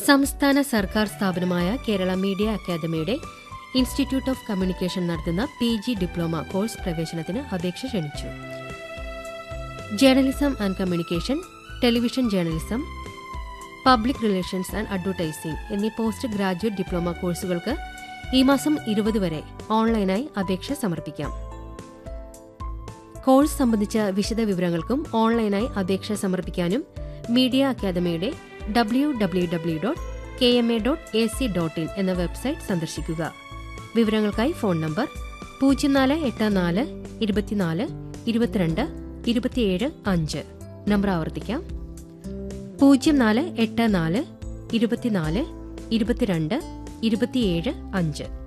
സംസ്ഥാന സർക്കാർ സ്ഥാപനമായ കേരള മീഡിയ അക്കാദമിയുടെ ഇൻസ്റ്റിറ്റ്യൂട്ട് ഓഫ് കമ്മ്യൂണിക്കേഷൻ നടത്തുന്ന പി ജി ഡിപ്ലോമ കോഴ്സ് പ്രവേശനത്തിന് അപേക്ഷ ക്ഷണിച്ചു journalism and communication television journalism public relations and advertising എന്നീ പോസ്റ്റ് ഗ്രാജുവേറ്റ് ഡിപ്ലോമ കോഴ്സുകൾക്ക് ഈ മാസം ഇരുപത് വരെ ഓൺലൈനായി അപേക്ഷ സമർപ്പിക്കാം കോഴ്സ് സംബന്ധിച്ച വിശദ വിവരങ്ങൾക്കും ഓൺലൈനായി അപേക്ഷ സമർപ്പിക്കാനും മീഡിയ അക്കാദമിയുടെ W W W dot K M A dot A C dot in എന്ന വെബ്സൈറ്റ് സന്ദർശിക്കുക വിവരങ്ങൾക്കായി ഫോൺ നമ്പർ പൂജ്യം നാല് എട്ട് നാല് ഇരുപത്തിനാല് ഇരുപത്തിരണ്ട് ഇരുപത്തിയേഴ് അഞ്ച് നമ്പർ ആവർത്തിക്കാം പൂജ്യം നാല് എട്ട് നാല് ഇരുപത്തിനാല് ഇരുപത്തിരണ്ട് ഇരുപത്തിയേഴ് അഞ്ച്